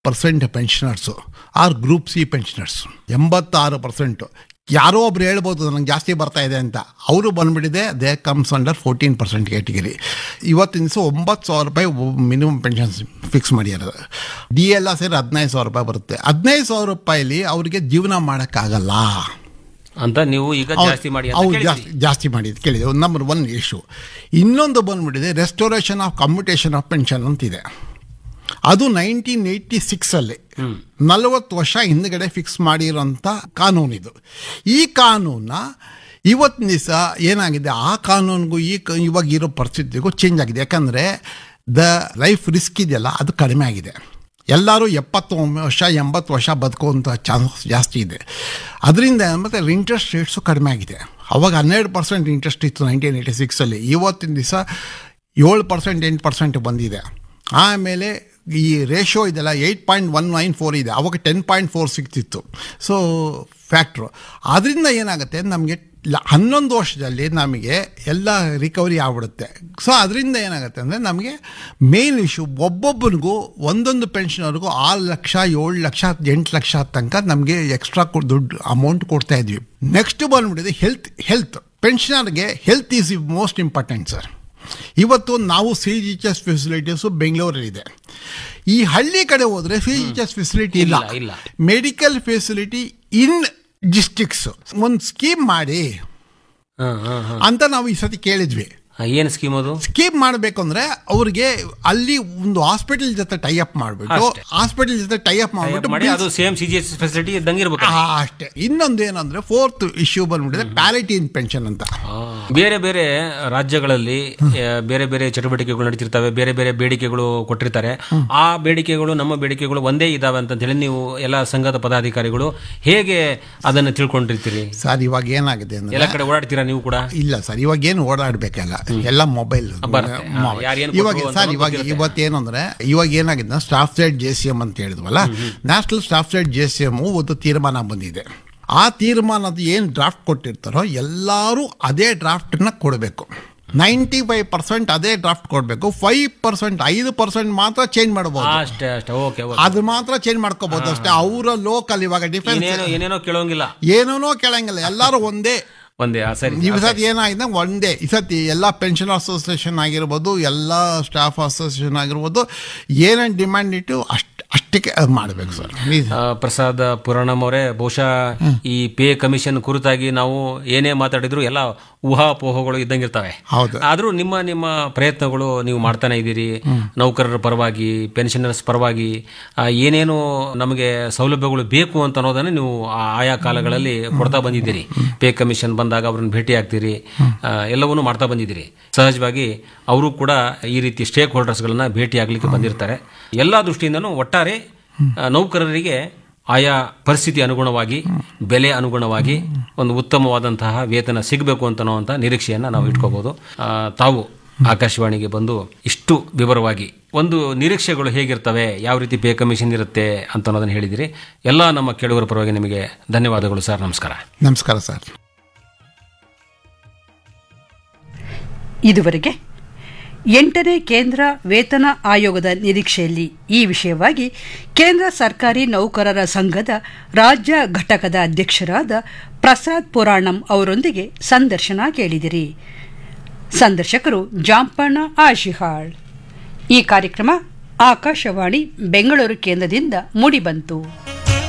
Percent pensioners are group C pensioners ಎಂಬತ್ತಾರು percent ಯಾರೋ ಒಬ್ರು ಹೇಳ್ಬೋದು ನನಗೆ ಜಾಸ್ತಿ ಬರ್ತಾ ಇದೆ ಅಂತ ಅವರು ಬಂದ್ಬಿಟ್ಟಿದೆ they comes under fourteen percent category ಇವತ್ತಿನ ದಿವಸ ಒಂಬತ್ತು ಸಾವಿರ ರೂಪಾಯಿ ಮಿನಿಮಮ್ ಪೆನ್ಷನ್ ಫಿಕ್ಸ್ ಮಾಡಿರೋದು ಡಿ ಎಲ್ಲ ಸೇರಿ ಹದಿನೈದು ಸಾವಿರ ರೂಪಾಯಿ ಬರುತ್ತೆ ಹದಿನೈದು ಸಾವಿರ ರೂಪಾಯಿಲಿ ಅವರಿಗೆ ಜೀವನ ಮಾಡೋಕ್ಕಾಗಲ್ಲ ಅಂತ ನೀವು ಈಗ ಜಾಸ್ತಿ ಮಾಡಿ ಅಂತ ಅವ್ರು ಕೇಳಿದ್ರಿ. ಜಾಸ್ತಿ ಜಾಸ್ತಿ ಮಾಡಿದ್ದು ಕೇಳಿದೆ ನಂಬರ್ ಒನ್ ಇಶ್ಯೂ ಇನ್ನೊಂದು ಬಂದ್ಬಿಟ್ಟಿದೆ restoration of commutation of pension ಅಂತಿದೆ ಅದು ನೈನ್ಟೀನ್ ಏಯ್ಟಿ ಸಿಕ್ಸಲ್ಲಿ ನಲವತ್ತು ವರ್ಷ ಹಿಂದ್ಗಡೆ ಫಿಕ್ಸ್ ಮಾಡಿರೋಂಥ ಕಾನೂನಿದು ಈ ಕಾನೂನ ಇವತ್ತಿನ ದಿವಸ ಏನಾಗಿದೆ ಆ ಕಾನೂನಿಗೂ ಈ ಕ- ಇವಾಗ ಇರೋ ಪರಿಸ್ಥಿತಿಗೂ ಚೇಂಜ್ ಆಗಿದೆ ಯಾಕಂದರೆ ದ ಲೈಫ್ ರಿಸ್ಕ್ ಇದೆಯಲ್ಲ ಅದು ಕಡಿಮೆ ಆಗಿದೆ ಎಲ್ಲರೂ ಎಪ್ಪತ್ತು ವರ್ಷ ಎಂಬತ್ತು ವರ್ಷ ಬದುಕುವಂಥ ಚಾನ್ಸಸ್ ಜಾಸ್ತಿ ಇದೆ ಅದರಿಂದ ಮತ್ತು ಇಂಟ್ರೆಸ್ಟ್ ರೇಟ್ಸು ಕಡಿಮೆ ಆಗಿದೆ ಅವಾಗ ಹನ್ನೆರಡು ಪರ್ಸೆಂಟ್ ಇಂಟ್ರೆಸ್ಟ್ ಇತ್ತು ನೈನ್ಟೀನ್ ಏಯ್ಟಿ ಸಿಕ್ಸಲ್ಲಿ ಇವತ್ತಿನ ದಿವಸ ಏಳು ಪರ್ಸೆಂಟ್ ಎಂಟು ಪರ್ಸೆಂಟ್ ಬಂದಿದೆ ಆಮೇಲೆ ಈ ರೇಷೋ ಇದೆಲ್ಲ eight point one nine four ಇದೆ ಅವಾಗ ಟೆನ್ ಪಾಯಿಂಟ್ ಫೋರ್ ಸಿಕ್ಸ್ ಇತ್ತು ಸೊ ಫ್ಯಾಕ್ಟ್ರು ಅದರಿಂದ ಏನಾಗುತ್ತೆ ನಮಗೆ ಹನ್ನೊಂದು ವರ್ಷದಲ್ಲಿ ನಮಗೆ ಎಲ್ಲ ರಿಕವರಿ ಆಗ್ಬಿಡುತ್ತೆ ಸೊ ಅದರಿಂದ ಏನಾಗುತ್ತೆ ಅಂದರೆ ನಮಗೆ ಮೇನ್ ಇಶ್ಯೂ ಒಬ್ಬೊಬ್ಬರಿಗೂ ಒಂದೊಂದು ಪೆನ್ಷನರ್ಗೂ ಆರು ಲಕ್ಷ ಏಳು ಲಕ್ಷ ಎಂಟು ಲಕ್ಷ ತನಕ ನಮಗೆ ಎಕ್ಸ್ಟ್ರಾ ದುಡ್ಡು ಅಮೌಂಟ್ ಕೊಡ್ತಾ ಇದ್ವಿ ನೆಕ್ಸ್ಟ್ ಬಂದ್ಬಿಟ್ಟಿದೆ ಹೆಲ್ತ್ ಹೆಲ್ತ್ ಪೆನ್ಷನರ್ಗೆ health is most important sir ಇವತ್ತು ನಾವು C G H S facilities ಬೆಂಗಳೂರಲ್ಲಿದೆ ಈ ಹಳ್ಳಿ ಕಡೆ ಹೋದರೆ C G H S facility ಇಲ್ಲ ಇಲ್ಲ, ಇಲ್ಲ. ಮೆಡಿಕಲ್ ಫೆಸಿಲಿಟಿ ಇನ್ ಡಿಸ್ಟಿಕ್ಸ್ ಒಂದು ಸ್ಕೀಮ್ ಮಾಡಿ ಹಾ, ಹಾ, ಹಾ. ಅಂತ ನಾವು ಈ ಸತಿ ಕೇಳಿದ್ವಿ ಹಾ, ಏನ್ ಸ್ಕೀಮ್ ಅದು ಸ್ಕೀಮ್ ಮಾಡಬೇಕು ಅಂದ್ರೆ ಅವ್ರಿಗೆ ಅಲ್ಲಿ ಒಂದು ಹಾಸ್ಪಿಟಲ್ ಜೊತೆ ಟೈ ಅಪ್ ಮಾಡಿಬಿಟ್ಟು ಅಷ್ಟೇ. ಹಾಸ್ಪಿಟಲ್ ಜೊತೆ ಟೈ ಅಪ್ Tie up ಮಾಡಿ ಮಾಡಿಬಿಟ್ಟು ಅದು same C G S facility ಇದ್ದಂಗೆ ಇರ್ಬೇಕು ಆ, ಅಷ್ಟೇ ಇನ್ನೊಂದು ಏನಂದ್ರೆ ಫೋರ್ತ್ ಇಶ್ಯೂ ಬಂದ್ಬಿಟ್ಟಿದೆ ಪ್ಯಾಲಿಟೀನ್ ಪೆನ್ಷನ್ ಅಂತ ಬೇರೆ ಬೇರೆ ರಾಜ್ಯಗಳಲ್ಲಿ ಆ, ಬೇರೆ ಬೇರೆ ಚಟುವಟಿಕೆಗಳು ನಡೀತಿರ್ತವೆ ಬೇರೆ ಬೇರೆ ಬೇಡಿಕೆಗಳು ಕೊಟ್ಟಿರ್ತಾರೆ ಆ ಬೇಡಿಕೆಗಳು ನಮ್ಮ ಬೇಡಿಕೆಗಳು ಒಂದೇ ಇದಾವೆ ಅಂತ ಹೇಳಿ ನೀವು ಎಲ್ಲ ಸಂಘದ ಪದಾಧಿಕಾರಿಗಳು ಹೇಗೆ ಅದನ್ನು ತಿಳ್ಕೊಂಡಿರ್ತೀರಿ ಸರ್ ಇವಾಗ ಏನಾಗಿದೆ ಅಂದ್ರೆ ಎಲ್ಲ ಕಡೆ ಓಡಾಡ್ತೀರಾ ನೀವು ಕೂಡ ಇಲ್ಲ ಸರ್ ಇವಾಗ ಏನು ಓಡಾಡ್ಬೇಕಲ್ಲ ಎಲ್ಲ ಮೊಬೈಲ್ ಬರುತ್ತೆ. ಹಾ, ಯಾರ್ ಏನ್ ಇವಾಗ ಕೊಟ್ರು ಅಂತ ಸರ್ ಇವಾಗ ಗೊತ್ತಿರುತ್ತೆ. ಇವತ್ತೇನು ಅಂದ್ರೆ ಇವಾಗ ಏನಾಗಿದೆ staff side J C M ಅಂತ ಹೇಳಿದ್ವಲ್ಲ national staff side J C M ಒಂದು ತೀರ್ಮಾನ ಬಂದಿದೆ ಆ ತೀರ್ಮಾನದ ಏನು ಡ್ರಾಫ್ಟ್ ಕೊಟ್ಟಿರ್ತಾರೋ ಎಲ್ಲರೂ ಅದೇ ಡ್ರಾಫ್ಟನ್ನ ಕೊಡಬೇಕು ನೈಂಟಿ ಫೈವ್ ಪರ್ಸೆಂಟ್ ಅದೇ ಡ್ರಾಫ್ಟ್ ಕೊಡಬೇಕು ಫೈವ್ ಪರ್ಸೆಂಟ್ ಐದು ಪರ್ಸೆಂಟ್ ಮಾತ್ರ ಚೇಂಜ್ ಮಾಡ್ಬೋದು ಅಷ್ಟೇ ಅಷ್ಟೇ ಓಕೆ ಓಕೆ ಅದು ಮಾತ್ರ ಚೇಂಜ್ ಮಾಡ್ಕೋಬಹುದು ಅಷ್ಟೇ ಅವರ ಲೋಕಲ್ ಇವಾಗ ಡಿಫೆನ್ಸ್ ಏನೇನೋ ಏನೇನೋ ಕೇಳೋಂಗಿಲ್ಲ ಏನೂ ಕೇಳಂಗಿಲ್ಲ ಎಲ್ಲರೂ ಒಂದೇ ಒಂದೇ ಆ, ಸರಿ ಈ ಸತಿ ಏನಾಗಿದೆ ಒಂದೇ ಈ ಸತಿ ಎಲ್ಲ ಪೆನ್ಷನ್ ಅಸೋಸಿಯೇಷನ್ ಆಗಿರ್ಬೋದು ಎಲ್ಲ ಸ್ಟಾಫ್ ಅಸೋಸಿಯೇಷನ್ ಆಗಿರ್ಬೋದು ಏನೇನು ಡಿಮ್ಯಾಂಡ್ ಇಟ್ಟು ಅಷ್ಟು ಅಷ್ಟಕ್ಕೆ ಮಾಡಬೇಕು ಸರ್ ಆ, ಪ್ರಸಾದ್ ಪುರಾಣಂ ಅವರೇ ಬಹುಶಃ ಈ ಪೇ ಕಮಿಷನ್ ಕುರಿತಾಗಿ ನಾವು ಏನೇ ಮಾತಾಡಿದ್ರು ಎಲ್ಲ ಊಹಾಪೋಹಗಳು ಇದ್ದಂಗಿರ್ತವೆ ಹೌದು ಆದ್ರೂ ನಿಮ್ಮ ನಿಮ್ಮ ಪ್ರಯತ್ನಗಳು ನೀವು ಮಾಡ್ತಾನೆ ಇದ್ದೀರಿ ನೌಕರರ ಪರವಾಗಿ ಪೆನ್ಷನರ್ಸ್ ಪರವಾಗಿ ಆ, ಏನೇನು ನಮಗೆ ಸೌಲಭ್ಯಗಳು ಬೇಕು ಅಂತ ಅನ್ನೋದನ್ನ ನೀವು ಆ- ಆಯಾ ಕಾಲಗಳಲ್ಲಿ ಕೊಡ್ತಾ ಬಂದಿದ್ದೀರಿ ಪೇ ಕಮಿಷನ್ ಬಂದಾಗ ಅವ್ರನ್ನ ಭೇಟಿ ಆಗ್ತೀರಿ ಆ, ಎಲ್ಲವನ್ನೂ ಮಾಡ್ತಾ ಬಂದಿದ್ದೀರಿ ಸಹಜವಾಗಿ ಅವರು ಕೂಡ ಈ ರೀತಿ ಸ್ಟೇಕ್ ಹೋಲ್ಡರ್ಸ್ಗಳನ್ನ ಭೇಟಿ ಆಗ್ಲಿಕ್ಕೆ ಬಂದಿರ್ತಾರೆ ಎಲ್ಲಾ ದೃಷ್ಟಿಯಿಂದನೂ ಒಟ್ಟಾರೆ ಆ, ನೌಕರರಿಗೆ ಆಯಾ ಪರಿಸ್ಥಿತಿ ಅನುಗುಣವಾಗಿ ಬೆಲೆ ಅನುಗುಣವಾಗಿ ಒಂದು ಉತ್ತಮವಾದಂತಹ ವೇತನ ಸಿಗಬೇಕು ಅಂತ ಅನ್ನುವಂಥ ನಿರೀಕ್ಷೆಯನ್ನು ನಾವು ಇಟ್ಕೋಬಹುದು ಆ, ತಾವು ಆಕಾಶವಾಣಿಗೆ ಬಂದು ಇಷ್ಟು ವಿವರವಾಗಿ ಒಂದು ನಿರೀಕ್ಷೆಗಳು ಹೇಗಿರ್ತವೆ ಯಾವ ರೀತಿ ಪೇ ಕಮಿಷನ್ ಇರುತ್ತೆ ಅಂತ ಅನ್ನೋದನ್ನು ಹೇಳಿದಿರಿ ಎಲ್ಲ ನಮ್ಮ ಕೇಳುಗರ ಪರವಾಗಿ ನಿಮಗೆ ಧನ್ಯವಾದಗಳು ಸರ್ ನಮಸ್ಕಾರ ನಮಸ್ಕಾರ ಸರ್ ಇದುವರೆಗೆ ಎಂಟನೇ ಕೇಂದ್ರ ವೇತನ ಆಯೋಗದ ನಿರೀಕ್ಷೆಯಲ್ಲಿ ಈ ವಿಷಯವಾಗಿ ಕೇಂದ್ರ ಸರ್ಕಾರಿ ನೌಕರರ ಸಂಘದ ರಾಜ್ಯ ಘಟಕದ ಅಧ್ಯಕ್ಷರಾದ ಪ್ರಸಾದ್ ಪುರಾಣಂ ಅವರೊಂದಿಗೆ ಸಂದರ್ಶನ ಕೇಳಿದಿರಿ ಸಂದರ್ಶಕರು ಜಾಂಪಣ್ಣ ಆಶಿಹಾಳ್ ಈ ಕಾರ್ಯಕ್ರಮ ಆಕಾಶವಾಣಿ ಬೆಂಗಳೂರು ಕೇಂದ್ರದಿಂದ ಮೂಡಿಬಂತು